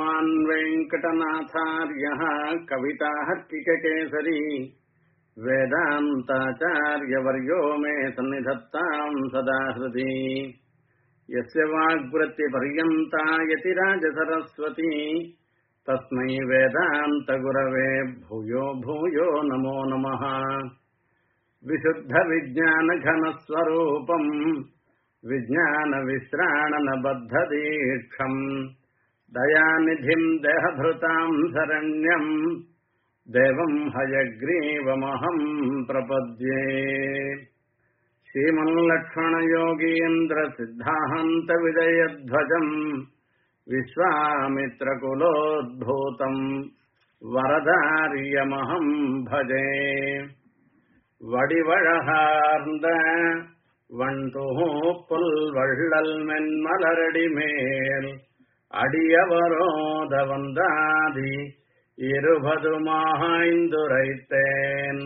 श्रीमान् वेङ्कटनाथार्यः कविताहर्किककेसरी वेदान्ताचार्यवर्यो मे सन्निधत्ताम् सदा हृदि यस्य वाग्वृत्तिपर्यन्ता यतिराजसरस्वती तस्मै वेदान्तगुरवे भूयो भूयो नमो नमः विशुद्धविज्ञानघनस्वरूपम् विज्ञानविश्राणनबद्धदीक्षम् दयानिधिम् देहभृताम् शरण्यम् देवम् हयग्रीवमहम् प्रपद्ये श्रीमल्लक्ष्मणयोगीन्द्रसिद्धान्तविजयध्वजम् विश्वामित्रकुलोद्भूतम् वरदार्यमहम् भजे வடிவழகார்ந்த வண்டுஹூ புல்வள்ளல் மென்மலரடி மேல் அடியவரோத வந்தாதி இருபதுமாய்ந்துரைத்தேன்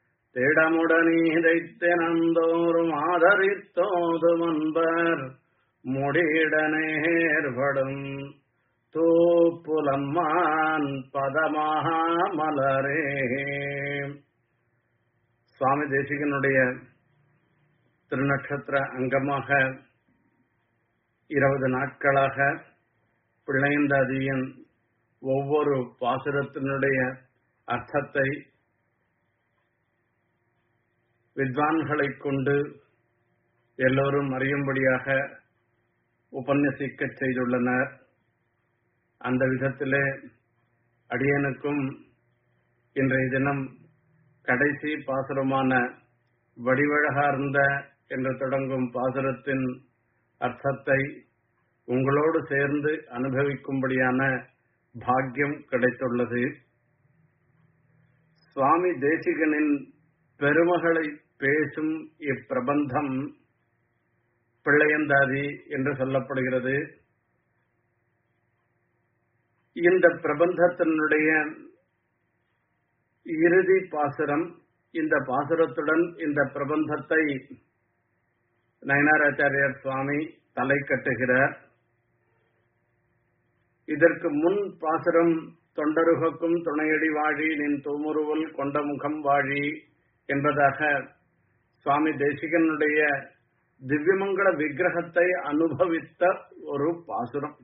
திடமுடனீதைத்தெனந்தோறும் ஆதரித்தோது மன்பர் முடிடனேற்படும் தூப்புலம்மான் பதமாக மலரே சுவாமி தேசிகனுடைய திருநட்சத்திர அங்கமாக இருபது நாட்களாக பிள்ளையந்தாதியின் ஒவ்வொரு பாசுரத்தினுடைய அர்த்தத்தை வித்வான்களை கொண்டு எல்லோரும் அறியும்படியாக உபன்யசிக்கச் செய்துள்ளனர் அந்த விதத்திலே அடியனுக்கும் இன்றைய தினம் கடைசி பாசுரமான வடிவழகார்ந்த என்று தொடங்கும் பாசுரத்தின் அர்த்தத்தை உங்களோடு சேர்ந்து அனுபவிக்கும்படியான பாக்கியம் கிடைத்துள்ளது சுவாமி தேசிகனின் பெருமகளை பேசும் இப்பிரபந்தம் பிள்ளையந்தாதி என்று சொல்லப்படுகிறது இந்த பிரபந்தத்தினுடைய இறுதி பாசுரம் இந்த பாசுரத்துடன் இந்த பிரபந்தத்தை நயனாராச்சாரியார் சுவாமி தலை கட்டுகிறார் இதற்கு முன் பாசுரம் தொண்டருகக்கும் துணையடி வாழி நின் தூமுருவல் கொண்ட முகம் வாழி என்பதாக சுவாமி தேசிகனுடைய திவ்யமங்கள விக்கிரகத்தை அனுபவித்த ஒரு பாசுரம்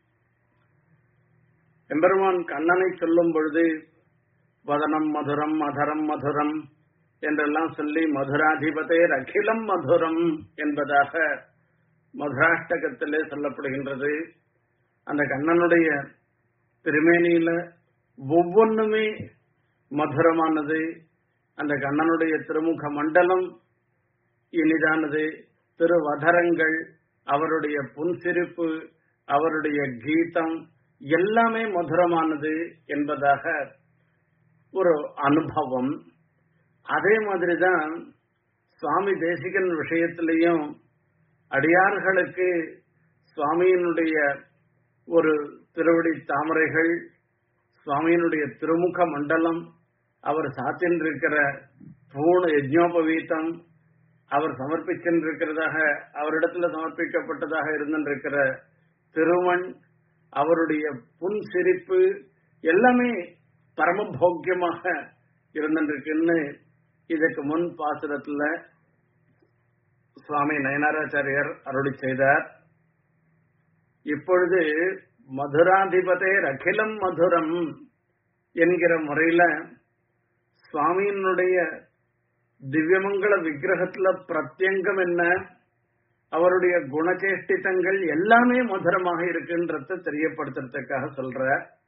எம்பெருமான் கண்ணனை சொல்லும் பொழுது வதனம் மதுரம் மதரம் மதுரம் என்றெல்லாம் சொல்லி மதுராதிபதே அகிலம் மதுரம் என்பதாக மதுராஷ்டகத்திலே சொல்லப்படுகின்றது அந்த கண்ணனுடைய திருமேனியில ஒவ்வொன்றுமே மதுரமானது அந்த கண்ணனுடைய திருமுக மண்டலம் இனிதானது திருவதரங்கள் அவருடைய புன்சிரிப்பு அவருடைய கீதம் எல்லாமே மதுரமானது என்பதாக ஒரு அனுபவம் அதே மாதிரிதான் சுவாமி தேசிகன் விஷயத்திலையும் அடியார்களுக்கு சுவாமியினுடைய ஒரு திருவடி தாமரைகள் சுவாமியினுடைய திருமுக மண்டலம் அவர் சாத்தின்றிருக்கிற பூணு யஜ்னோபவீத்தம் அவர் சமர்ப்பிச்சிருக்கிறதாக அவரிடத்துல சமர்ப்பிக்கப்பட்டதாக இருந்திருக்கிற திருமண் அவருடைய புன் சிரிப்பு எல்லாமே பரமபோக்கியமாக இருந்திருக்குன்னு இதுக்கு முன் பாசுரத்துல சுவாமி நயனாராச்சாரியர் அருளி செய்தார் இப்பொழுது மதுராதிபதே அகிலம் மதுரம் என்கிற முறையில சுவாமியினுடைய திவ்யமங்கள விக்கிரகத்துல பிரத்யங்கம் என்ன அவருடைய குணச்சேஷ்டித்தங்கள் எல்லாமே மதுரமாக இருக்குன்றத தெரியப்படுத்துறதுக்காக சொல்ற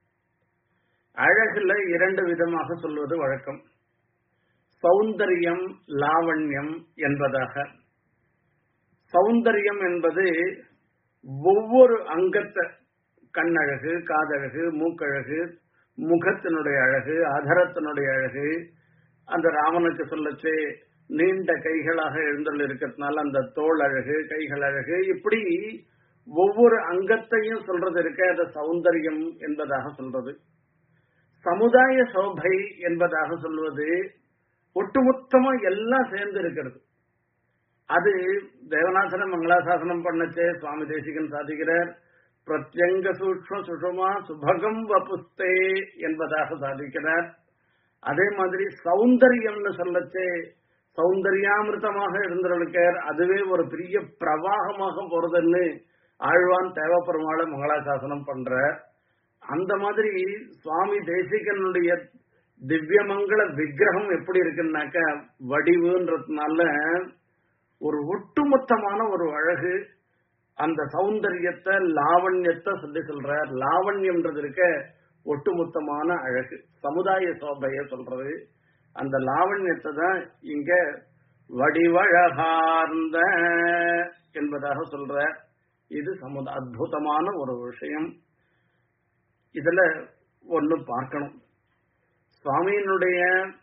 அழகுல இரண்டு விதமாக சொல்வது வழக்கம் சௌந்தரியம் லாவண்யம் என்பதாக சௌந்தரியம் என்பது ஒவ்வொரு அங்கத்தை கண்ணழகு காதழகு மூக்கழகு முகத்தினுடைய அழகு அதரத்தினுடைய அழகு அந்த ராமனுக்கு சொல்லச்சே நீண்ட கைகளாக எழுந்தல் இருக்கிறதுனால அந்த தோல் அழகு கைகள் அழகு இப்படி ஒவ்வொரு அங்கத்தையும் சொல்றது இருக்க அது சௌந்தரியம் என்பதாக சொல்றது சமுதாய சோபை என்பதாக சொல்வது ஒட்டுமொத்தமா எல்லாம் சேர்ந்து இருக்கிறது அது தேவநாசனம் மங்களாசாசனம் பண்ணச்சே சுவாமி தேசிகன் சாதிக்கிறார் பிரத்யங்க சூக்ம சுஷமா சுபகம் வபுஸ்தே என்பதாக சாதிக்கிறார் அதே மாதிரி சௌந்தரியம்னு சொல்லச்சே சௌந்தர்யாமிருத்தமாக இருந்திருக்கார் அதுவே ஒரு பெரிய பிரவாகமாக போறதுன்னு ஆழ்வான் தேவப்பெருமாளை மங்களாசாசனம் பண்ற அந்த மாதிரி சுவாமி தேசிகனுடைய திவ்யமங்கள விக்கிரகம் எப்படி இருக்குன்னாக்க வடிவுன்றதுனால ஒரு ஒட்டுமொத்தமான ஒரு அழகு அந்த சௌந்தரியத்தை லாவண்யத்தை சொல்லி சொல்ற லாவண்யம்ன்றது இருக்க ஒட்டுமொத்தமான அழகு சமுதாய சோபைய சொல்றது அந்த லாவண்யத்தை தான் இங்க வடிவழகார்ந்த என்பதாக சொல்ற இது சமுத அற்புதமான ஒரு விஷயம் இதுல ஒண்ணு பார்க்கணும் சுவாமியினுடைய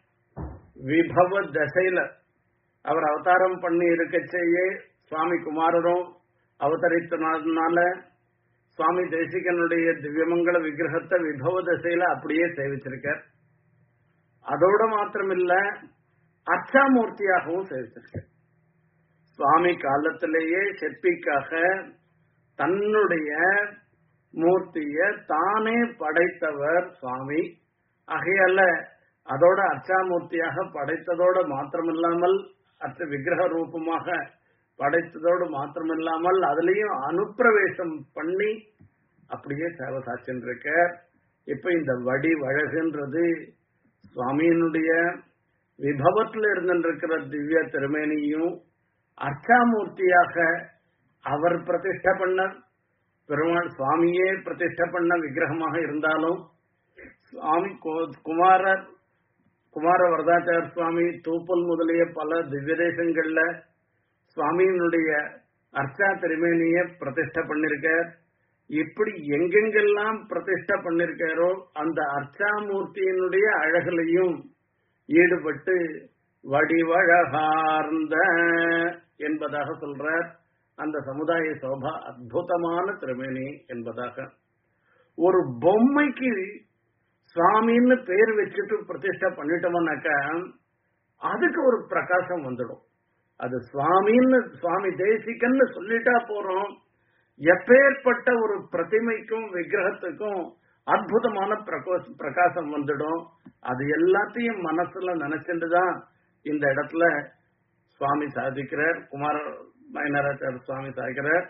விபவ தசையில அவர் அவதாரம் பண்ணி இருக்கச்சேயே சுவாமி குமாரரும் அவதரித்தனால சுவாமி தேசிகனுடைய திவ்யமங்கல விக்கிரகத்தை விபவ தசையில அப்படியே சேவிச்சிருக்கார் அதோட மாத்திரமில்ல அர்ச்சாமூர்த்தியாகவும் சேவிச்சிருக்கார் சுவாமி காலத்திலேயே சிற்பிக்காக தன்னுடைய மூர்த்திய தானே படைத்தவர் சுவாமி ஆகையால அதோட அர்ச்சாமூர்த்தியாக படைத்ததோடு மாத்திரமில்லாமல் அர்ச்ச விக்கிரக ரூபமாக படைத்ததோடு மாத்திரமில்லாமல் அதுலயும் அனுப்பிரவேசம் பண்ணி அப்படியே சேவை சாட்சின்றிருக்க இப்ப இந்த வடி வழகுன்றது சுவாமியினுடைய விபவத்தில் இருந்திருக்கிற திவ்ய திருமேனியும் அர்ச்சாமூர்த்தியாக அவர் பிரதிஷ்ட பண்ண பெருமாள் சுவாமியே பிரதிஷ்ட பண்ண விக்கிரகமாக இருந்தாலும் சுவாமி குமாரர் குமார வரதாச்சார சுவாமி தூப்பல் முதலிய பல திவ்ய தேசங்கள்ல சுவாமியினுடைய அர்ச்சா திருமேனிய பிரதிஷ்ட பண்ணிருக்க இப்படி எங்கெங்கெல்லாம் பிரதிஷ்ட பண்ணிருக்காரோ அந்த அர்ச்சாமூர்த்தியினுடைய அழகுலையும் ஈடுபட்டு வடிவழகார்ந்த என்பதாக சொல்றார் அந்த சமுதாய சோபா அற்புதமான திருமேனி என்பதாக ஒரு பொம்மைக்கு சுவாமின்னு பேர் வச்சுட்டு பிரதிஷ்டா பண்ணிட்டோம்னாக்கா அதுக்கு ஒரு பிரகாசம் வந்துடும் அது சுவாமின்னு சுவாமி தேசிகன்னு சொல்லிட்டா போறோம் எப்பேற்பட்ட ஒரு பிரதிமைக்கும் விக்கிரகத்துக்கும் அற்புதமான பிரகாசம் வந்துடும் அது எல்லாத்தையும் மனசுல நினைச்சுட்டுதான் இந்த இடத்துல சுவாமி சாதிக்கிறார் குமார மைனராச்சார சுவாமி சாதிக்கிறார்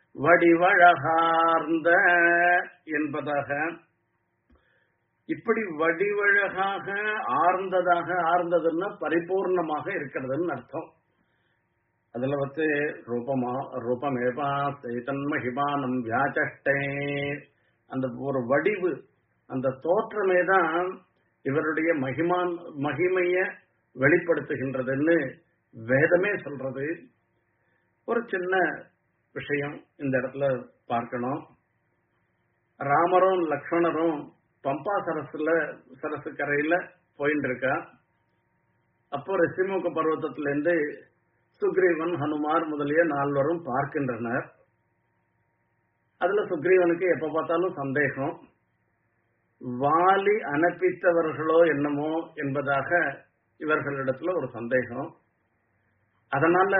வடிவழகார்ந்த என்பதாக இப்படி வடிவழகாக ஆர்ந்ததாக ஆர்ந்ததுன்னா பரிபூர்ணமாக இருக்கிறதுன்னு அர்த்தம் அதுல வந்து ரூபமா ரூபமேபா சைதன் மகிமானம் வியாச்சஷ்டே அந்த ஒரு வடிவு அந்த தோற்றமே தான் இவருடைய மகிமான் மகிமைய வெளிப்படுத்துகின்றதுன்னு வேதமே சொல்றது ஒரு சின்ன விஷயம் இந்த இடத்துல பார்க்கணும் ராமரும் லக்ஷ்மணரும் பம்பா சரஸ்ல சரசு கரையில போயிட்டு இருக்கா அப்போ ரிசிமுக பர்வத்தத்துல இருந்து சுக்ரீவன் ஹனுமார் முதலிய நால்வரும் பார்க்கின்றனர் அதுல சுக்ரீவனுக்கு எப்ப பார்த்தாலும் சந்தேகம் வாலி அனுப்பித்தவர்களோ என்னமோ என்பதாக இவர்களிடத்துல ஒரு சந்தேகம் அதனால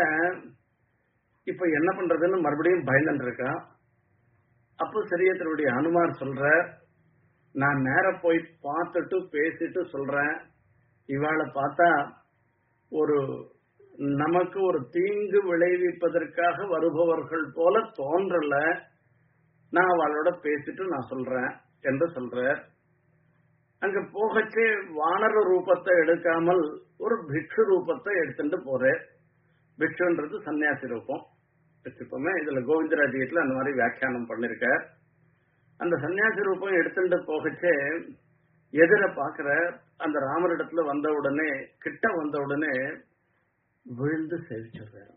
இப்ப என்ன பண்றதுன்னு மறுபடியும் பயந்துட்டு இருக்கா அப்போ சரியத்தினுடைய அனுமார் சொல்ற நான் நேர போய் பார்த்துட்டு பேசிட்டு சொல்றேன் இவாளை பார்த்தா ஒரு நமக்கு ஒரு தீங்கு விளைவிப்பதற்காக வருபவர்கள் போல தோன்றல நான் அவளோட பேசிட்டு நான் சொல்றேன் என்று சொல்ற அங்க போகச்சே வானர ரூபத்தை எடுக்காமல் ஒரு பிக்ஷு ரூபத்தை எடுத்துட்டு போறேன் பிக்ஷுன்றது சன்னியாசி ரூபம் வச்சுப்போமே இதுல கோவிந்தராஜியத்துல அந்த மாதிரி வியாக்கியானம் பண்ணிருக்க அந்த சன்னியாசி ரூபம் எடுத்துட்டு போகச்சே எதிர பாக்குற அந்த ராமரிடத்துல வந்த உடனே கிட்ட வந்த உடனே விழுந்து சேவிச்சுடுறாரு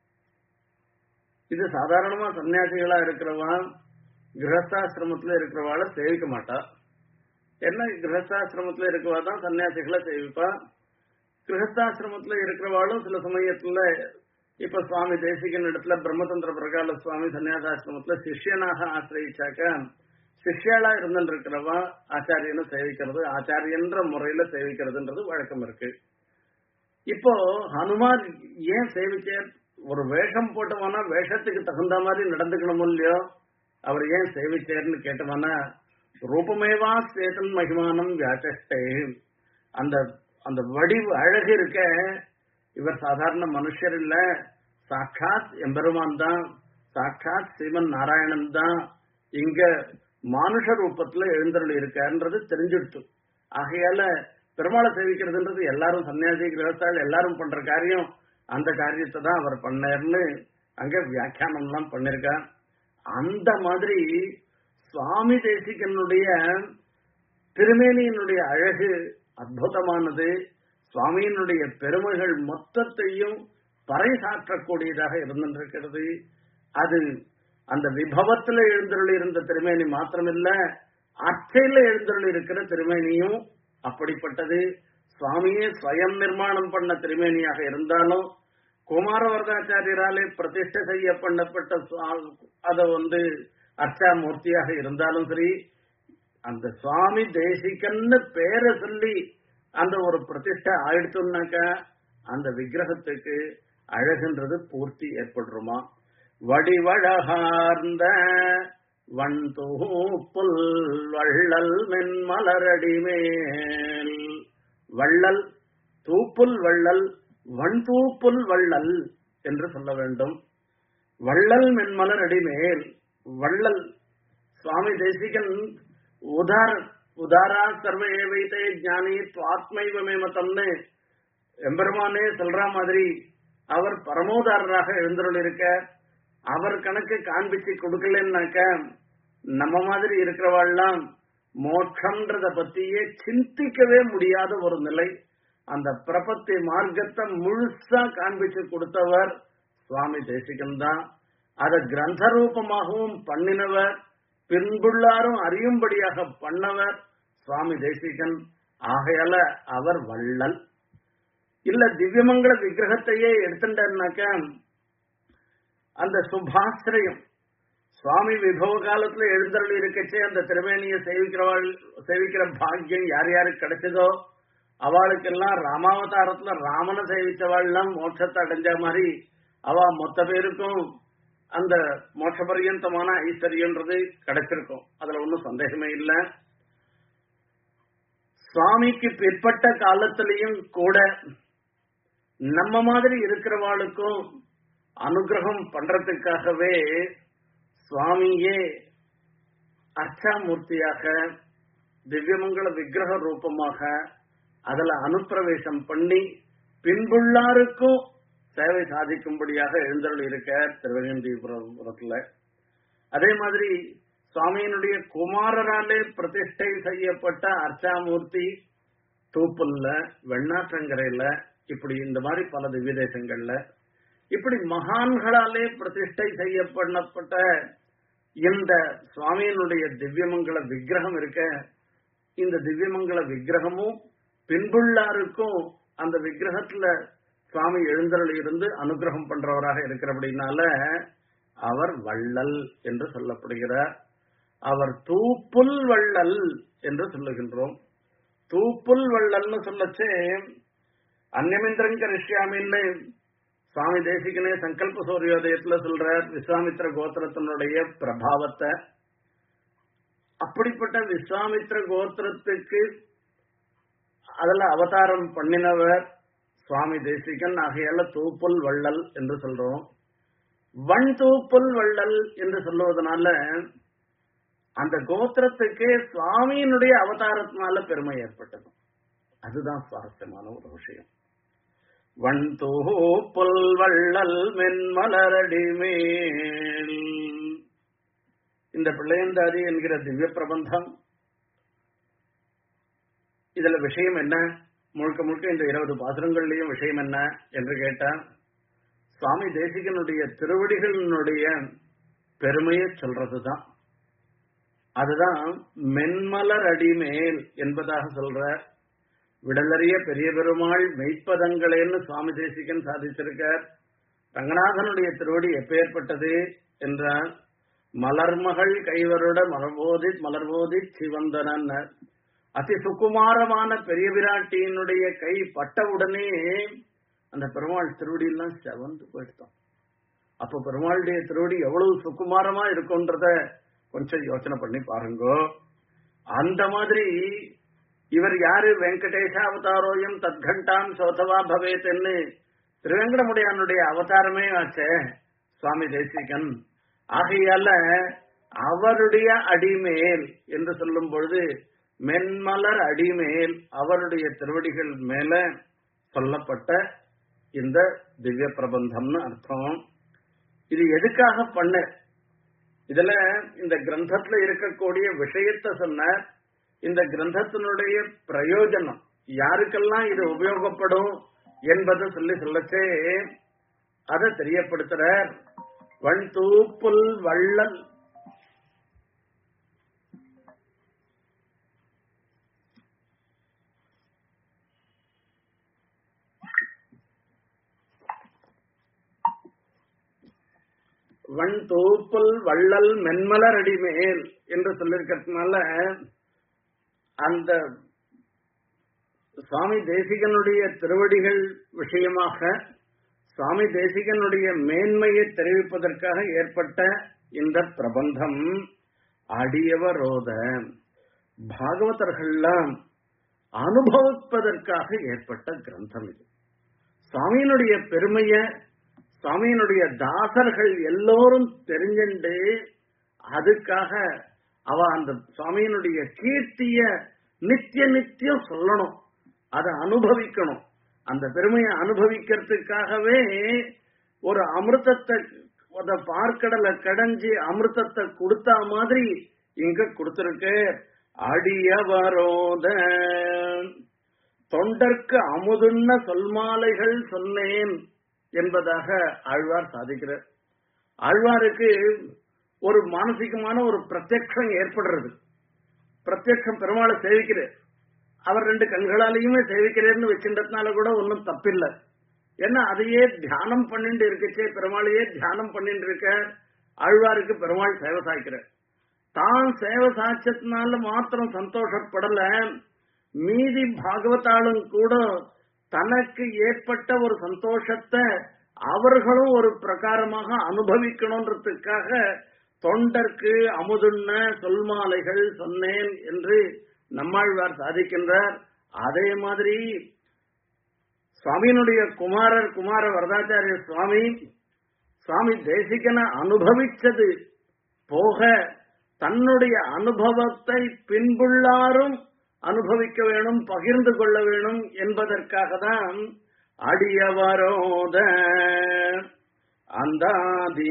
இது சாதாரணமா சன்னியாசிகளா இருக்கிறவன் கிரகஸ்தாசிரமத்துல இருக்கிறவாள சேவிக்க மாட்டா என்ன கிரகஸ்தாசிரமத்துல இருக்கிறவா தான் சன்னியாசிகளை சேவிப்பா கிரகஸ்தாசிரமத்துல இருக்கிறவாளும் சில சமயத்துல இப்ப சுவாமி தேசிகன் இடத்துல பிரம்மதந்திர பிரகால சுவாமி சன்னியாசாசிரமத்துல சிஷ்யனாக ஆசிரியிச்சாக்க சிஷ்யாளா இருந்துருக்கிறவா ஆச்சாரியனை சேவிக்கிறது ஆச்சாரியன்ற முறையில சேவிக்கிறதுன்றது வழக்கம் இருக்கு இப்போ ஹனுமான் ஏன் சேவிக்க ஒரு வேஷம் போட்டவனா வேஷத்துக்கு தகுந்த மாதிரி நடந்துக்கணும் இல்லையோ அவர் ஏன் சேவிச்சேர்னு கேட்டவனா ரூபமேவா சேதன் மகிமானம் வியாச்சஷ்டே அந்த அந்த வடிவு அழகு இருக்க இவர் சாதாரண மனுஷர் இல்ல சாட்சாத் எம்பெருமான் தான் சாட்சாத் சிவன் நாராயணன் தான் இங்க மானுஷ ரூபத்துல எழுந்தருள் இருக்காருன்றது தெரிஞ்சிடுச்சு ஆகையால பெருமாளை சேவிக்கிறதுன்றது எல்லாரும் சன்னியாசி கிரகஸ்தால் எல்லாரும் பண்ற காரியம் அந்த காரியத்தை தான் அவர் பண்ணார்னு அங்க வியாக்கியானம் எல்லாம் பண்ணிருக்கார் அந்த மாதிரி சுவாமி தேசிகனுடைய திருமேனியினுடைய அழகு அற்புதமானது சுவாமியினுடைய பெருமைகள் மொத்தத்தையும் பறைசாற்றக்கூடியதாக இருந்திருக்கிறது அது அந்த விபவத்துல எழுந்தருள் இருந்த திருமேனி மாத்திரமில்ல அச்சையில எழுந்தருள் இருக்கிற திருமேனியும் அப்படிப்பட்டது சுவாமியே ஸ்வயம் நிர்மாணம் பண்ண திருமேனியாக இருந்தாலும் குமாரவர்தாச்சாரியராலே பிரதிஷ்டை செய்ய பண்ணப்பட்ட அத வந்து அர்ச்சாமூர்த்தியாக இருந்தாலும் சரி அந்த சுவாமி தேசிகன்னு பேரை சொல்லி அந்த ஒரு பிரதிஷ்டை ஆயிடுச்சுனாக்கா அந்த விக்கிரகத்துக்கு அழகுன்றது பூர்த்தி ஏற்படுமா வடிவழகார்ந்த வண்தூப்புல் வள்ளல் மென்மலரடி மேல் வள்ளல் தூப்புல் வள்ளல் வண்தூப்புல் வள்ளல் என்று சொல்ல வேண்டும் வள்ளல் மென்மலர் அடிமேல் வள்ளல் சுவாமி தேசிகன் உதார உதாரா சர்வ ஏவைத்தே ஞானி துவாத்மைவமே மதம்னு எம்பெருமானே சொல்ற மாதிரி அவர் பரமோதாரராக எழுந்தருள் இருக்க அவர் கணக்கு காண்பிச்சு கொடுக்கலன்னாக்க நம்ம மாதிரி இருக்கிறவாள்லாம் மோட்சம்ன்றத பத்தியே சிந்திக்கவே முடியாத ஒரு நிலை அந்த பிரபத்தி மார்க்கத்தை முழுசா காண்பிச்சு கொடுத்தவர் சுவாமி தேசிகன் தான் அதை கிரந்த ரூபமாகவும் பண்ணினவர் பின்புள்ளாரும் அறியும்படியாக பண்ணவர் சுவாமி தேசிகன் ஆகையால அவர் வள்ளல் இல்ல திவ்யமங்கள விக்கிரகத்தையே எடுத்துட்டாருனாக்க அந்த சுபாசிரயம் சுவாமி விபவ காலத்துல எழுந்தருள் இருக்கச்சே அந்த திருவேணியை சேவிக்கிறவாள் சேவிக்கிற பாக்கியம் யார் யாருக்கு கிடைச்சதோ அவளுக்கெல்லாம் ராமாவதாரத்துல ராமனை சேவிச்சவாள்லாம் மோட்சத்தை அடைஞ்ச மாதிரி அவ மொத்த பேருக்கும் அந்த மோட்ச பரியந்தமான ஐஸ்வர்யன்றது கிடைச்சிருக்கும் அதுல ஒன்றும் சந்தேகமே இல்லை சுவாமிக்கு பிற்பட்ட காலத்திலையும் கூட நம்ம மாதிரி இருக்கிறவாளுக்கும் அனுகிரகம் பண்றதுக்காகவே சுவாமியே அர்ச்சாமூர்த்தியாக திவ்யமங்கள விக்கிரக ரூபமாக அதுல அனுப்பிரவேசம் பண்ணி பின்புள்ளாருக்கும் சேவை சாதிக்கும்படியாக எழுந்தருள் இருக்க திருவகந்திபுரத்துல அதே மாதிரி சுவாமியினுடைய குமாரராலே பிரதிஷ்டை செய்யப்பட்ட அர்ச்சாமூர்த்தி தூப்புல்ல வெண்ணாற்றங்கரையில இப்படி இந்த மாதிரி பல திவ்ய தேசங்கள்ல இப்படி மகான்களாலே பிரதிஷ்டை செய்யப்படப்பட்ட இந்த சுவாமியினுடைய திவ்யமங்கள விக்கிரகம் இருக்க இந்த திவ்யமங்கள விக்கிரகமும் பின்புள்ளாருக்கும் அந்த விக்கிரகத்துல சுவாமி எழுந்தருள் இருந்து அனுகிரகம் பண்றவராக இருக்கிறபடினால அவர் வள்ளல் என்று சொல்லப்படுகிறார் அவர் தூப்புல் வள்ளல் என்று சொல்லுகின்றோம் தூப்புல் வள்ளல்னு சொல்லச்சே அந்நமிந்திரன் கரிஷ்யாமின்னு சுவாமி தேசிகனே சங்கல்ப சூரியோதயத்துல சொல்றார் விஸ்வாமித்திர கோத்திரத்தினுடைய பிரபாவத்தை அப்படிப்பட்ட விஸ்வாமித்திர கோத்திரத்துக்கு அதுல அவதாரம் பண்ணினவர் சுவாமி தேசிகன் ஆகையால தூப்புல் வள்ளல் என்று சொல்றோம் வன் தூப்புல் வள்ளல் என்று சொல்லுவதனால அந்த கோத்திரத்துக்கு சுவாமியினுடைய அவதாரத்தினால பெருமை ஏற்பட்டது அதுதான் சுவாரஸ்யமான ஒரு விஷயம் வன் தூப்புல் வள்ளல் மென்மலரடி மேல் இந்த பிள்ளையந்தாதி என்கிற திவ்ய பிரபந்தம் இதுல விஷயம் என்ன முழுக்க முழுக்க இந்த இருபது பாசுரங்கள்லயும் விஷயம் என்ன என்று கேட்டா சுவாமி தேசிகனுடைய திருவடிகளினுடைய பெருமையை சொல்றதுதான் அதுதான் மென்மலர் அடிமேல் என்பதாக சொல்ற விடலறிய பெரிய பெருமாள் மெய்ப்பதங்களேன்னு சுவாமி தேசிகன் சாதிச்சிருக்கார் ரங்கநாதனுடைய திருவடி எப்பேற்பட்டது என்றால் மலர்மகள் கைவருட மலர்போதி மலர்போதி சிவந்தனன் அதி சுகுமாரமான பெரிய விராட்டியினுடைய கை பட்டவுடனே அந்த பெருமாள் திருவடியெல்லாம் செவந்து போயிடுத்தோம் அப்ப பெருமாளுடைய திருவடி எவ்வளவு சுகுமாரமா இருக்கும்ன்றத கொஞ்சம் யோசனை பண்ணி பாருங்க அந்த மாதிரி இவர் யாரு வெங்கடேஷ அவதாரோயம் தத்கண்டாம் சோதவா பவேத்ன்னு திருவேங்கடமுடையானுடைய அவதாரமே ஆச்சே சுவாமி தேசிகன் ஆகையால அவருடைய அடிமேல் என்று சொல்லும் பொழுது மென்மலர் அடிமேல் அவருடைய திருவடிகள் மேல சொல்லப்பட்ட இந்த திவ்ய பிரபந்தம்னு அர்த்தம் இது எதுக்காக பண்ண இதுல இந்த கிரந்தத்துல இருக்கக்கூடிய விஷயத்த சொன்ன இந்த கிரந்தத்தினுடைய பிரயோஜனம் யாருக்கெல்லாம் இது உபயோகப்படும் என்பதை சொல்லி சொல்லச்சே அதை தெரியப்படுத்துறார் வன் தூப்புல் வள்ளல் வன் தூப்புல் வள்ளல் மென்மலர் அடிமேல் என்று சொல்லியிருக்கிறதுனால அந்த சுவாமி தேசிகனுடைய திருவடிகள் விஷயமாக சுவாமி தேசிகனுடைய மேன்மையை தெரிவிப்பதற்காக ஏற்பட்ட இந்த பிரபந்தம் அடியவரோத பாகவதர்கள்லாம் அனுபவிப்பதற்காக ஏற்பட்ட கிரந்தம் இது சுவாமியினுடைய பெருமைய சுவாமியினுடைய தாசர்கள் எல்லோரும் தெரிஞ்சுண்டு அதுக்காக அவ அந்த சுவாமியினுடைய கீர்த்திய நித்திய நித்தியம் சொல்லணும் அதை அனுபவிக்கணும் அந்த பெருமையை அனுபவிக்கிறதுக்காகவே ஒரு அமிர்தத்தை அத பார்க்கடலை கடைஞ்சி அமிர்தத்தை கொடுத்தா மாதிரி இங்க கொடுத்திருக்கு அடியவரோத தொண்டர்க்கு அமுதுன்ன சொல்மாலைகள் சொன்னேன் என்பதாக ஆழ்வார் சாதிக்கிறார் ஆழ்வாருக்கு ஒரு மானசிகமான ஒரு பிரத்யக்ஷம் ஏற்படுறது பிரத்யக்ஷம் பெருமாளை சேவிக்கிறார் அவர் ரெண்டு கண்களாலையுமே சேவிக்கிறேன்னு வச்சுட்டதுனால கூட ஒன்றும் தப்பில்லை ஏன்னா அதையே தியானம் பண்ணிட்டு இருக்கச்சே பெருமாளையே தியானம் பண்ணிட்டு இருக்க ஆழ்வாருக்கு பெருமாள் சேவை சாய்க்கிறார் தான் சேவை சாய்ச்சதுனால மாத்திரம் சந்தோஷப்படல மீதி பாகவதாலும் கூட தனக்கு ஏற்பட்ட ஒரு சந்தோஷத்தை அவர்களும் ஒரு பிரகாரமாக அனுபவிக்கணுன்றதுக்காக தொண்டர்க்கு அமுதுண்ண சொல்மாலைகள் சொன்னேன் என்று நம்மாழ்வார் சாதிக்கின்றார் அதே மாதிரி சுவாமியினுடைய குமாரர் குமார வரதாச்சாரிய சுவாமி சுவாமி தேசிகனை அனுபவிச்சது போக தன்னுடைய அனுபவத்தை பின்புள்ளாரும் அனுபவிக்க வேணும் பகிர்ந்து கொள்ள வேணும் என்பதற்காக தான் அடியவரோத அந்தாதி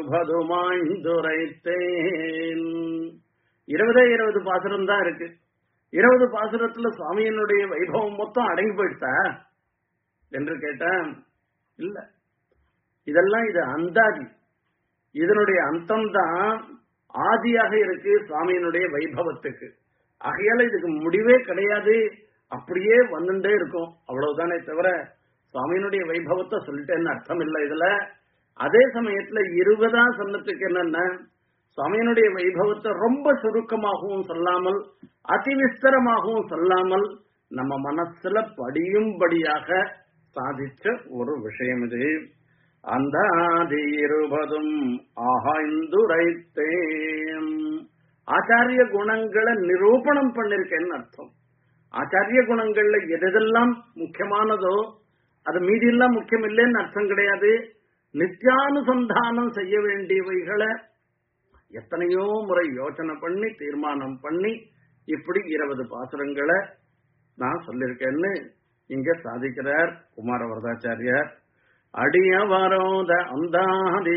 இருபதுமாய்ந்துரைத்தேன் இருபதே இருபது பாசுரம் தான் இருக்கு இருபது பாசுரத்துல சுவாமியினுடைய வைபவம் மொத்தம் அடங்கி போயிடுச்சா என்று கேட்டேன் இல்ல இதெல்லாம் இது அந்தாதி இதனுடைய அந்தம் தான் ஆதியாக இருக்கு சுவாமியினுடைய வைபவத்துக்கு ஆகையால இதுக்கு முடிவே கிடையாது அப்படியே வந்துட்டே இருக்கும் அவ்வளவுதானே தவிர சுவாமியினுடைய வைபவத்தை சொல்லிட்டேன்னு அர்த்தம் இல்லை இதுல அதே சமயத்துல இருபதா சொன்னதுக்கு என்னன்னா சுவாமியினுடைய வைபவத்தை ரொம்ப சுருக்கமாகவும் சொல்லாமல் அதிவிஸ்தரமாகவும் சொல்லாமல் நம்ம மனசுல படியும்படியாக சாதிச்ச ஒரு விஷயம் இது அந்த ஆதி இருபதும் ஆகாய்ந்துரைத்தேன் ஆச்சாரிய குணங்களை நிரூபணம் பண்ணிருக்கேன்னு அர்த்தம் ஆச்சாரிய குணங்கள்ல எதெல்லாம் முக்கியமானதோ அது மீதி எல்லாம் முக்கியம் இல்லைன்னு அர்த்தம் கிடையாது நித்தியானுசந்தானம் செய்ய வேண்டியவைகளை எத்தனையோ முறை யோசனை பண்ணி தீர்மானம் பண்ணி இப்படி இருபது பாசுரங்களை நான் சொல்லியிருக்கேன்னு இங்க சாதிக்கிறார் குமார வரதாச்சாரியார் அடியவரோத அந்தாதி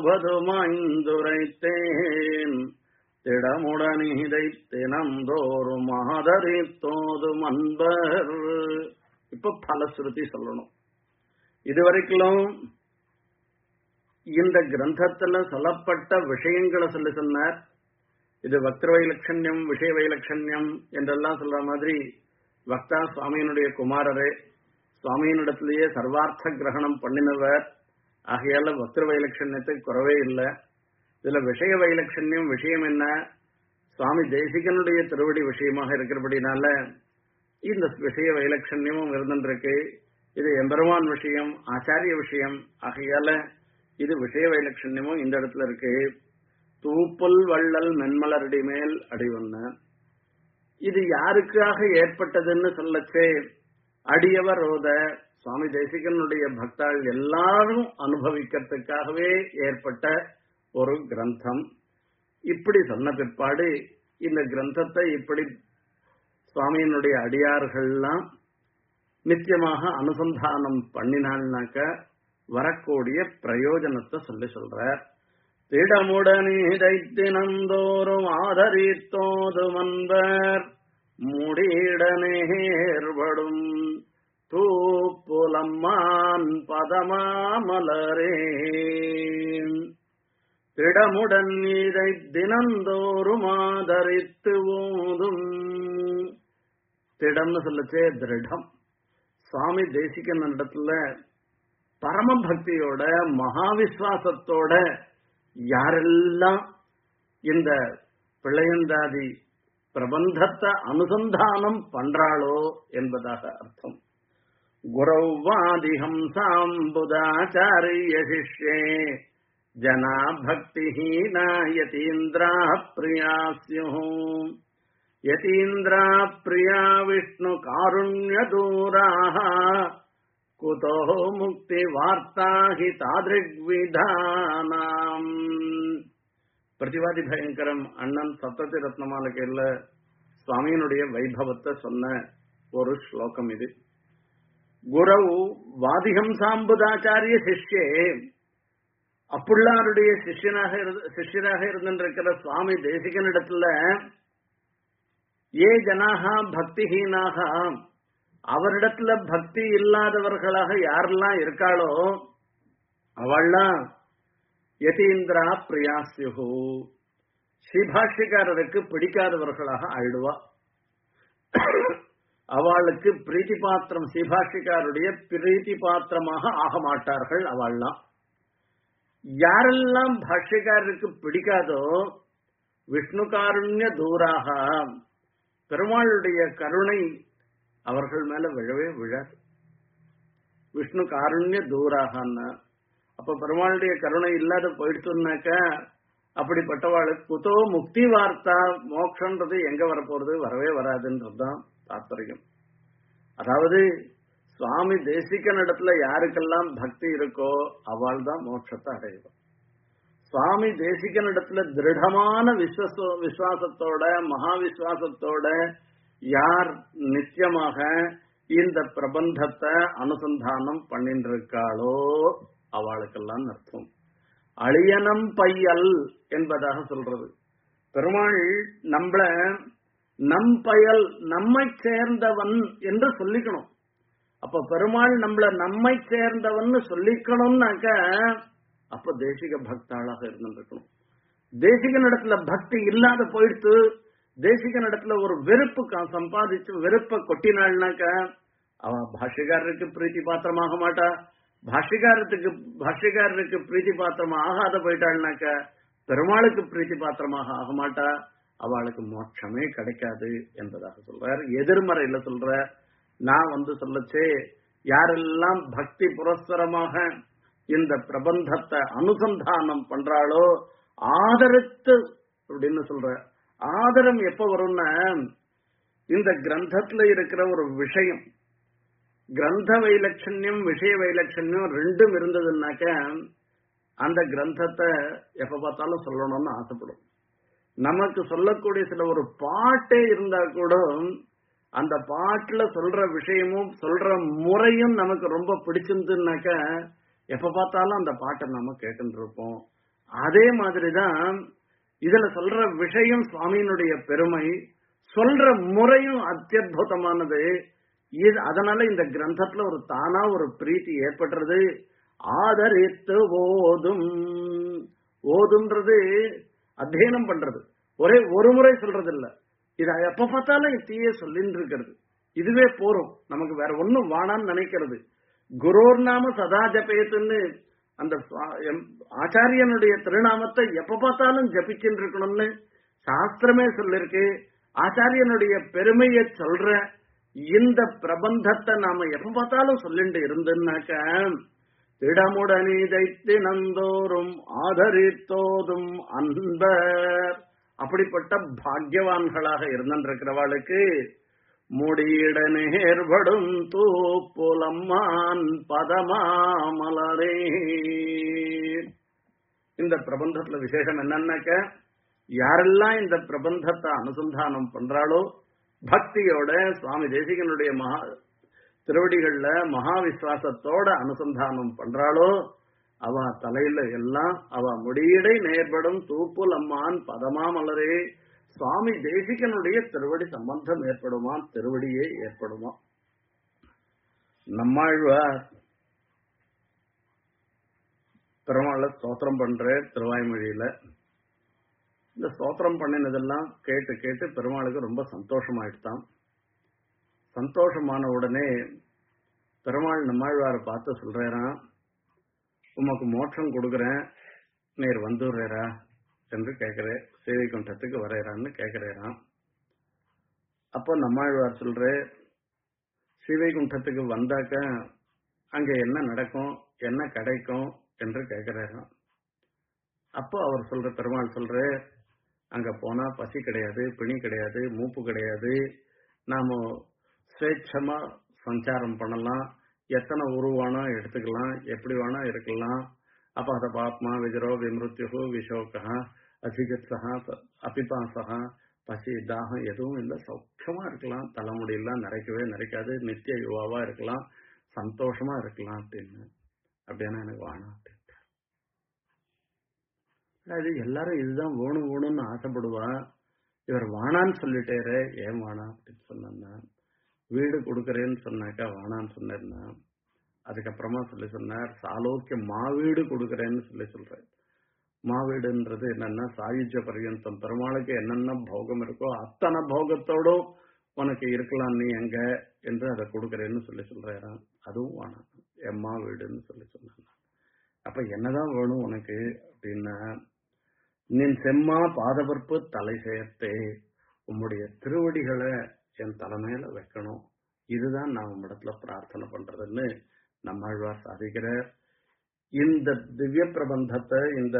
இருபதுமாய்ந்துரைத்தேன் திடமுடனிதை தினந்தோறும் ஆதரி தோதும் அன்பர் இப்ப பலஸ்ருதி சொல்லணும் இதுவரைக்கும் இந்த கிரந்தத்துல சொல்லப்பட்ட விஷயங்களை சொல்லி சொன்னார் இது வக்ர வைலட்சண்யம் விஷய வைலட்சண்யம் என்றெல்லாம் சொல்ற மாதிரி வக்தா சுவாமியினுடைய குமாரரே சுவாமியினிடத்திலேயே சர்வார்த்த கிரகணம் பண்ணினவர் ஆகையால வக்ர வைலட்சண்யத்துக்கு குறவே இல்லை இதுல விஷய வைலட்சண்யம் விஷயம் என்ன சுவாமி தேசிகனுடைய திருவடி விஷயமாக இருக்கிறபடினால இந்த விஷய வைலட்சண்யமும் இருந்துருக்கு இது எம்பெருமான் விஷயம் ஆச்சாரிய விஷயம் ஆகையால இது விஷய வைலட்சண்யமும் இந்த இடத்துல இருக்கு தூப்புல் வள்ளல் மென்மலரடி மேல் அடிவண்ண இது யாருக்காக ஏற்பட்டதுன்னு சொல்லச்சே அடியவர் ரோத சுவாமி தேசிகனுடைய பக்தாள் எல்லாரும் அனுபவிக்கிறதுக்காகவே ஏற்பட்ட ஒரு கிரந்தம் இப்படி சொன்ன பிற்பாடு இந்த கிரந்தத்தை இப்படி சுவாமியினுடைய அடியார்கள்லாம் நித்தியமாக அனுசந்தானம் பண்ணினாள்னாக்க வரக்கூடிய பிரயோஜனத்தை சொல்லி சொல்றார் திடமுடனீதை தினந்தோறும் ஆதரித்தோது மன்பர் முடிடனேர்படும் தூப்புலம்மான் பதமாமலரே திடமுடன் இதை தினந்தோறும் ஆதரித்து ஓதும் திடம்னு சொல்லச்சே திருடம் சுவாமி தேசிகன் இடத்துல பரம பக்தியோட மகாவிஸ்வாசத்தோட யாரெல்லாம் இந்த பிள்ளையந்தாதி பிரபந்தத்தை அனுசந்தானம் பண்றாளோ என்பதாக அர்த்தம் குரௌவாதிஹம் சாம்புதாச்சாரிய சிஷ்யே ஜனா பக்திஹீனா யதீந்திரா பிரியா ஸ்யுः யதீந்திரா பிரியா விஷ்ணு காருண்ய தூராः குதோ முக்தி வார்த்தா ஹி தாதிருக்விதானாம் பிரதிவாதி பயங்கரம் அண்ணன் சப்ததி ரத்னமாலகையில் சுவாமியினுடைய வைபவத்தை சொன்ன ஒரு ஸ்லோகம் இது குரவு வாதிகம் சாம்புதாச்சாரிய சிஷ்யே அப்புள்ளாருடைய சிஷ்யனாக சிஷ்யராக இருந்திருக்கிற சுவாமி தேசிகனிடத்துல ஏ ஜனாகா பக்திஹீனாக அவரிடத்துல பக்தி இல்லாதவர்களாக யாரெல்லாம் இருக்காளோ அவள்லாம் யதீந்திரா பிரியாசியு ஸ்ரீபாஷ்யக்காரருக்கு பிடிக்காதவர்களாக ஆயிடுவா அவளுக்கு பிரீத்தி பாத்திரம் ஸ்ரீபாஷ்யக்காருடைய பிரீத்தி பாத்திரமாக ஆக மாட்டார்கள் அவள்லாம் யாரெல்லாம் பாஷ்யக்காரருக்கு பிடிக்காதோ விஷ்ணு காருண்ய தூராக பெருமாளுடைய கருணை அவர்கள் மேல விழவே விழாது விஷ்ணு காருண்ய தூராகன்னா அப்ப பெருமாளுடைய கருணை இல்லாத போயிடுச்சுனாக்க அப்படிப்பட்டவாளுக்கு குதோ முக்தி வார்த்தா மோக்ஷன்றது எங்க வரப்போறது வரவே வராதுன்றதுதான் தாத்பரியம் அதாவது சுவாமி தேசிகன் இடத்துல யாருக்கெல்லாம் பக்தி இருக்கோ அவள் தான் மோட்சத்தை அடைவோம் சுவாமி தேசிகன் இடத்துல திருடமான விஸ்வச விசுவாசத்தோட மகா விசுவாசத்தோட யார் நிச்சயமாக இந்த பிரபந்தத்தை அனுசந்தானம் பண்ணிட்டு இருக்காளோ அவளுக்கெல்லாம் அர்த்தம் அழியனம் பையல் என்பதாக சொல்றது பெருமாள் நம்மள நம் பயல் நம்மை சேர்ந்தவன் என்று சொல்லிக்கணும் அப்ப பெருமாள் நம்மள நம்மை சேர்ந்தவன் சொல்லிக்கணும்னாக்க அப்ப தேசிக பக்தாளாக இருந்திருக்கணும் தேசிகன் இடத்துல பக்தி இல்லாத போயிடுத்து தேசிகன் இடத்துல ஒரு வெறுப்பு சம்பாதிச்சு வெறுப்பை கொட்டினாள்னாக்க அவ பாஷ்யக்காரருக்கு பிரீத்தி பாத்திரமாக மாட்டா பாஷ்யக்காரத்துக்கு பாஷ்யக்காரருக்கு பிரீத்தி பாத்திரமா ஆகாத போயிட்டாள்னாக்க பெருமாளுக்கு பிரீத்தி பாத்திரமாக ஆக மாட்டா அவளுக்கு மோட்சமே கிடைக்காது என்பதாக சொல்றார் எதிர்மறையில சொல்ற நான் வந்து சொல்லச்சே யாரெல்லாம் பக்தி புரஸ்தரமாக இந்த பிரபந்தத்தை அனுசந்தானம் பண்றாளோ ஆதரித்து அப்படின்னு சொல்ற ஆதரம் எப்ப வரும்னா இந்த கிரந்தத்துல இருக்கிற ஒரு விஷயம் கிரந்த வைலட்சண்யம் விஷய வைலட்சண்யம் ரெண்டும் இருந்ததுன்னாக்க அந்த கிரந்தத்தை எப்ப பார்த்தாலும் சொல்லணும்னு ஆசைப்படும் நமக்கு சொல்லக்கூடிய சில ஒரு பாட்டே இருந்தா கூட அந்த பாட்டுல சொல்ற விஷயமும் சொல்ற முறையும் நமக்கு ரொம்ப பிடிச்சிருந்துனாக்க எப்ப பார்த்தாலும் அந்த பாட்டை நாம கேட்டுட்டு இருப்போம் அதே மாதிரிதான் இதுல சொல்ற விஷயம் சுவாமியினுடைய பெருமை சொல்ற முறையும் அத்தியுதமானது இது அதனால இந்த கிரந்தத்துல ஒரு தானா ஒரு பிரீத்தி ஏற்படுறது ஆதரித்து ஓதும் ஓதும்ன்றது அத்தியனம் பண்றது ஒரே ஒரு முறை சொல்றது இல்ல இத எப்ப பார்த்தாலும் தீய சொல்லின்னு இருக்கிறது இதுவே போறோம் நமக்கு வேற ஒண்ணும் வானான்னு நினைக்கிறது குரோர் நாம சதா ஜபேத்துன்னு அந்த ஆச்சாரியனுடைய திருநாமத்தை எப்ப பார்த்தாலும் ஜபிச்சுட்டு இருக்கணும்னு சாஸ்திரமே சொல்லிருக்கு ஆச்சாரியனுடைய பெருமையை சொல்ற இந்த பிரபந்தத்தை நாம எப்ப பார்த்தாலும் சொல்லிட்டு இருந்தோம்னாக்க திடமுடனி தைத்து நந்தோறும் ஆதரித்தோதும் அன்பர் அப்படிப்பட்ட பாக்யவான்களாக இருந்திருக்கிறவாளுக்கு முடியிட நேர்படும் தூப்புலம்மான் பதமாமலரே இந்த பிரபந்தத்துல விசேஷம் என்னன்னாக்க யாரெல்லாம் இந்த பிரபந்தத்தை அனுசந்தானம் பண்றாளோ பக்தியோட சுவாமி தேசிகனுடைய மகா திருவடிகள்ல மகா விசுவாசத்தோட அனுசந்தானம் பண்றாளோ அவ தலையில எல்லாம் அவ முடியடை நேர்படும் தூப்புல் அம்மான் பதமாமலரே சுவாமி தேசிகனுடைய திருவடி சம்பந்தம் ஏற்படுமா திருவடியே ஏற்படுமா நம்மாழ்வார் பெருமாளை ஸ்தோத்திரம் பண்ற திருவாய்மொழியில இந்த ஸ்தோத்திரம் பண்ணினதெல்லாம் கேட்டு கேட்டு பெருமாளுக்கு ரொம்ப சந்தோஷமாயிடுதான் சந்தோஷமான உடனே பெருமாள் நம்மாழ்வாரை பார்த்து சொல்றாராம் உமக்கு மோட்சம் கொடுக்குறேன் நீர் வந்துடுறா என்று கேட்கிறேன் சேவைக்குண்டத்துக்கு வரையறான்னு கேட்கிறேராம் அப்போ நம்மாழ்வார் சொல்ற ஸ்ரீவைகுண்டத்துக்கு வந்தாக்க அங்க என்ன நடக்கும் என்ன கிடைக்கும் என்று கேட்கிறாராம் அப்போ அவர் சொல்ற பெருமாள் சொல்ற அங்க போனா பசி கிடையாது பிணி கிடையாது மூப்பு கிடையாது நாம சுவேட்சமா சஞ்சாரம் பண்ணலாம் எத்தனை உருவானா எடுத்துக்கலாம் எப்படி வேணா இருக்கலாம் அப்ப அத பாப்மா விஜரோ விமிருத்யு விஷோகா அசிகத்சகா அபிபாசகா பசி தாகம் எதுவும் இல்லை சௌக்கியமா இருக்கலாம் தலைமுடியெல்லாம் நிறைக்கவே நிறைக்காது நித்திய யுவாவா இருக்கலாம் சந்தோஷமா இருக்கலாம் அப்படின்னு அப்படின்னா எனக்கு வேணாம் அப்படின்ட்டு அது எல்லாரும் இதுதான் வேணும் வேணும்னு ஆசைப்படுவா இவர் வானான்னு சொல்லிட்டேரு ஏன் வேணாம் அப்படின்னு சொன்னா வீடு கொடுக்கறேன்னு சொன்னாக்கா வேணான்னு சொன்னேன்னா அதுக்கப்புறமா சொல்லி சொன்னார் சாலோக்கிய மாவீடு கொடுக்கறேன்னு சொல்லி சொல்றாரு மாவீடுன்றது என்னன்னா சாயுஜ்ய பர்யந்தம் பெருமாளுக்கு என்னென்ன போகம் இருக்கோ அத்தனை போகத்தோடும் உனக்கு இருக்கலாம் நீ எங்க என்று அதை கொடுக்கறேன்னு சொல்லி சொல்றாராம் அதுவும் வேணாம் எம்மா வீடுன்னு சொல்லி சொன்னாங்க அப்ப என்னதான் வேணும் உனக்கு அப்படின்னா நின் செம்மா பாதபற்பு தலை சேர்த்தே உம்முடைய திருவடிகளை என் தலைமையில வைக்கணும் இதுதான் நான் உம்மிடத்துல பிரார்த்தனை பண்றதுன்னு நம்மாழ்வார் சாதிக்கிறார் இந்த திவ்ய பிரபந்தத்தை இந்த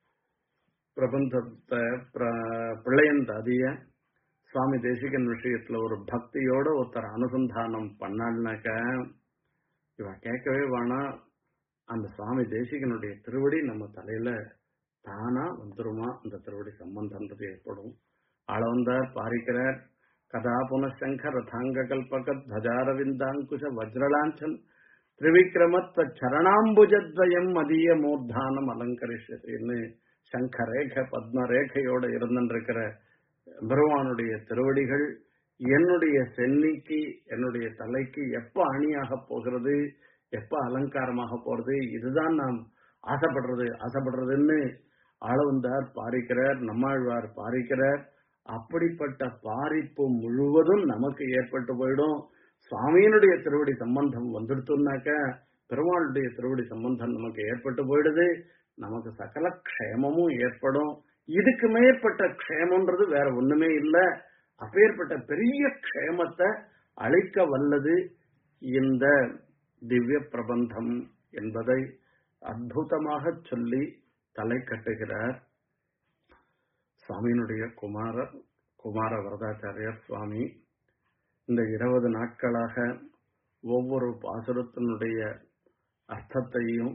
பிரபந்தத்தை பிள்ளையந்தாதிய சுவாமி தேசிகன் விஷயத்துல ஒரு பக்தியோட ஒருத்தர் அனுசந்தானம் பண்ணாள்னாக்க இவ கேட்கவே வேணாம் அந்த சுவாமி தேசிகனுடைய திருவடி நம்ம தலையில தானா வந்துருமா அந்த திருவடி சம்பந்தன்றது ஏற்படும் ஆளவந்தார் பாரிக்கிறார் கதா புனசங்க ரதாங்க கல்பக தஜாரவிந்தாங்குஷ வஜ்ரலாஞ்சன் திரிவிக்ரமத்த சரணாம்புஜத்வயம் மதிய மூர்தானம் அலங்கரிஷன்னு சங்கரேக பத்மரேகையோட இருந்திருக்கிற பெருமானுடைய திருவடிகள் என்னுடைய சென்னிக்கு என்னுடைய தலைக்கு எப்ப அணியாக போகிறது எப்ப அலங்காரமாக போறது இதுதான் நாம் ஆசைப்படுறது ஆசைப்படுறதுன்னு ஆளவந்தார் பாரிக்கிறார் நம்மாழ்வார் பாரிக்கிறார் அப்படிப்பட்ட பாரிப்பு முழுவதும் நமக்கு ஏற்பட்டு போயிடும் சுவாமியினுடைய திருவடி சம்பந்தம் வந்துடுத்துனாக்க பெருமாளுடைய திருவடி சம்பந்தம் நமக்கு ஏற்பட்டு போயிடுது நமக்கு சகல க்ஷேமமும் ஏற்படும் இதுக்கு மேற்பட்ட க்ஷேமன்றது வேற ஒண்ணுமே இல்ல அப்பேற்பட்ட பெரிய க்ஷேமத்தை அளிக்க வல்லது இந்த திவ்ய பிரபந்தம் என்பதை அற்புதமாக சொல்லி தலை கட்டுகிறார் சுவாமியினுடைய குமாரர் குமார வரதாச்சாரியர் சுவாமி இந்த இருபது நாட்களாக ஒவ்வொரு பாசுரத்தினுடைய அர்த்தத்தையும்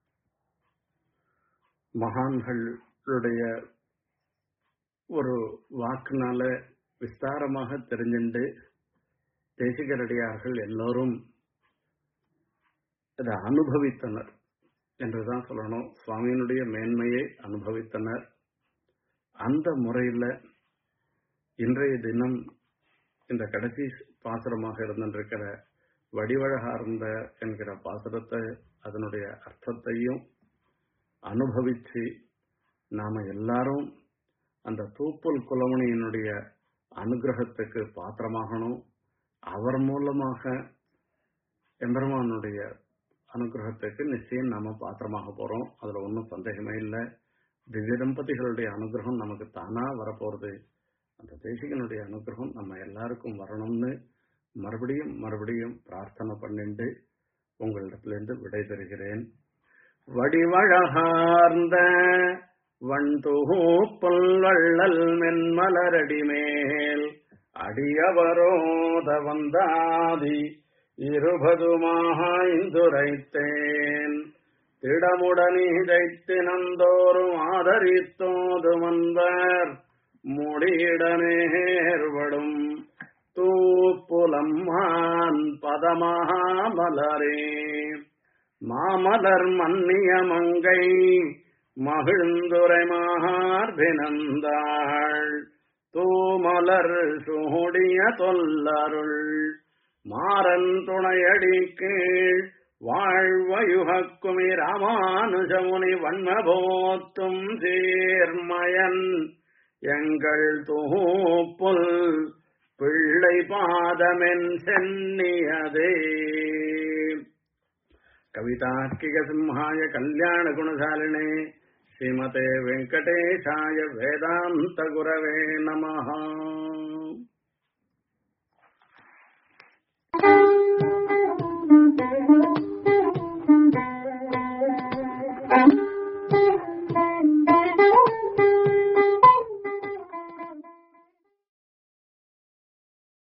மகான்களுடைய ஒரு வாக்குனால விஸ்தாரமாக தெரிஞ்சுண்டு தேசிகரடியார்கள் எல்லோரும் இதை அனுபவித்தனர் என்றுதான் சொல்லணும் சுவாமியினுடைய மேன்மையை அனுபவித்தனர் அந்த முறையில இன்றைய தினம் இந்த கடைசி பாசுரமாக இருந்திருக்கிற வடிவழகார்ந்த என்கிற பாசுரத்தை அதனுடைய அர்த்தத்தையும் அனுபவிச்சு நாம எல்லாரும் அந்த தூப்புல் குலமணியினுடைய அனுகிரகத்துக்கு பாத்திரமாகணும் அவர் மூலமாக எம்பெருமானுடைய அனுகிரகத்துக்கு நிச்சயம் நாம பாத்திரமாக போறோம் அதுல ஒன்றும் சந்தேகமே இல்லை திவ்ய தம்பதிகளுடைய அனுகிரகம் நமக்கு தானா வரப்போறது அந்த தேசிகனுடைய அனுகிரகம் நம்ம எல்லாருக்கும் வரணும்னு மறுபடியும் மறுபடியும் பிரார்த்தனை பண்ணிண்டு உங்களிடத்திலிருந்து விடைபெறுகிறேன் வடிவழகார்ந்த வண்தூப்புல் வள்ளல் மென்மலரடி மேல் அடியவரோத வந்தாதி இருபதுமாய்ந்துரைத்தேன் திடமுடனிதைத்தினந்தோறும் ஆதரித்தோது வந்தர் முடியிடனேர்வடும் தூப்புலம்மான் பதமாமலரே மாமலர் மன்னிய மங்கை மகிழ்ந்துரை மார்பினந்தாள் தூமலர் சூடிய தொல்லருள் மாறன் துணையடி கீழ் வாழ்வயுகக்குமி ராமானுஜமுனி வன்மபோத்தும் சீர்மயன் எங்கள் தூப்புல் பிள்ளை பாதமென் சென்னியதே கவிதார்க்கிக சிம்ஹாய கல்யாண குணசாலினே ஸ்ரீமதே வெங்கடேஷாய வேதாந்த குரவே நமஹ Thank you.